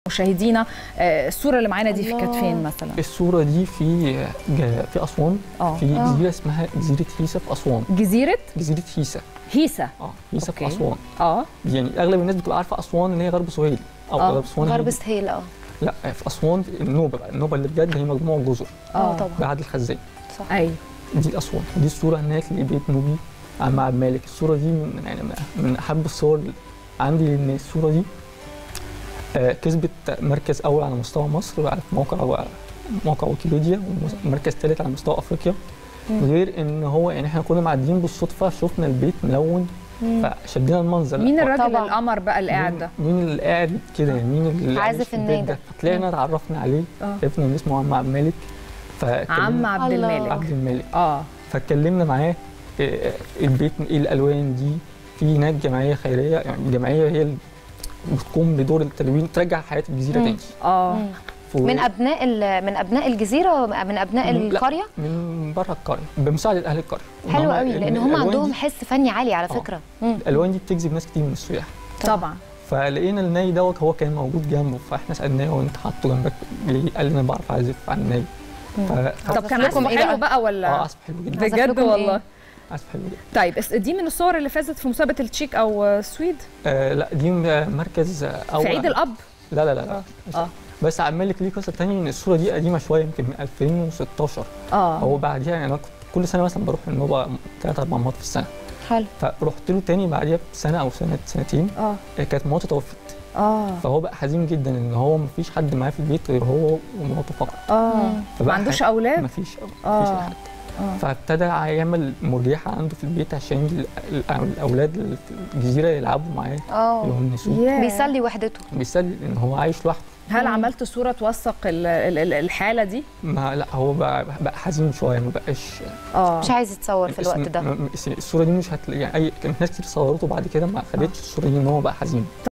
مشاهدينا آه، الصوره اللي معانا دي في كانت الله. فين مثلا الصوره دي في جا- في اسوان اه في جزيره اسمها جزيره هيسا في اسوان جزيره جزيره هيسا هيسا اه هيسا في أوكي. اسوان اه يعني اغلب الناس بتبقى عارفه اسوان اللي هي غرب سهيل او آه، غرب اسوان غرب هي- سهيل اه لا في اسوان النوبه بقى النوبه اللي بجد هي مجموعه جزر اه طبعا بعد الخزان صح ايوه دي اسوان دي الصوره هناك لبيت نوبي عم عبد الملك الصوره دي من يعني من احب الصور عندي ان الصوره دي آه، كسبت مركز اول على مستوى مصر على موقع موقع ويكيبيديا ومركز ثالث على مستوى افريقيا مم. غير ان هو يعني احنا كنا معديين بالصدفه شفنا البيت ملون مم. فشدينا المنظر مين لا، الراجل طبعاً. القمر بقى اللي قاعد ده مين اللي قاعد كده يعني مين اللي قاعد عازف في البيت الناي ده. فطلعنا اتعرفنا عليه اه عرفنا ان اسمه عم عبد الملك عم عبد الله. الملك عبد الملك اه فاتكلمنا معاه إيه البيت ايه الالوان دي في هناك جمعيه خيريه يعني جمعيه هي اللي بتقوم بدور التلوين ترجع حياه الجزيره مم. تاني اه مم. ف- من ابناء ال- من ابناء الجزيره من ابناء من- لا. القريه من بره القريه بمساعده اهل القريه حلو هم- قوي لان هم الألوان عندهم دي- حس فني عالي على آه. فكره مم. الالوان دي بتجذب ناس كتير من السياح طبعا فلقينا الناي دوت هو كان موجود جنبه فاحنا سالناه وانت حاطه جنبك ليه؟ قال لي انا بعرف اعزف على الناي مم. ف... طب كان لكم عزفه إيه حلو بقى؟ بقى ولا اه عزف حلو جدا عزف بجد لكم إيه؟ والله عزف حلو جدا طيب اس- دي من الصور اللي فازت في مسابقه التشيك او السويد آه لا دي م- مركز آه، في اول عيد الاب لا لا لا, لا. اه بس عبد الملك ليه قصه ثانيه ان الصوره دي قديمه شويه يمكن من 2016 اه هو بعديها يعني انا كنت كل سنه مثلا بروح النوبه ثلاث اربع مرات في السنه حلو فرحت له تاني بعديها بسنه او سنه سنتين اه آه، كانت مراته توفت اه فهو بقى حزين جدا ان هو مفيش حد معاه في البيت غير هو ومراته فقط اه مم. ما فبقى عندوش ح- اولاد مفيش مفيش اه حد اه فابتدى يعمل مرجحه عنده في البيت عشان ال- ال- الاولاد اللي في الجزيره يلعبوا معاه اه يونسوه ياه. بيسلي وحدته بيسلي ان هو عايش لوحده هل مم. عملت صوره توثق ال- ال- ال- الحاله دي ما لا هو بقى بقى حزين شويه ما بقاش اه مش عايز يتصور في الوقت اسم- ده م- م- الصوره دي مش هتلاقي يعني اي كان ناس كتير صورته بعد كده ما خدتش الصوره دي ان هو بقى حزين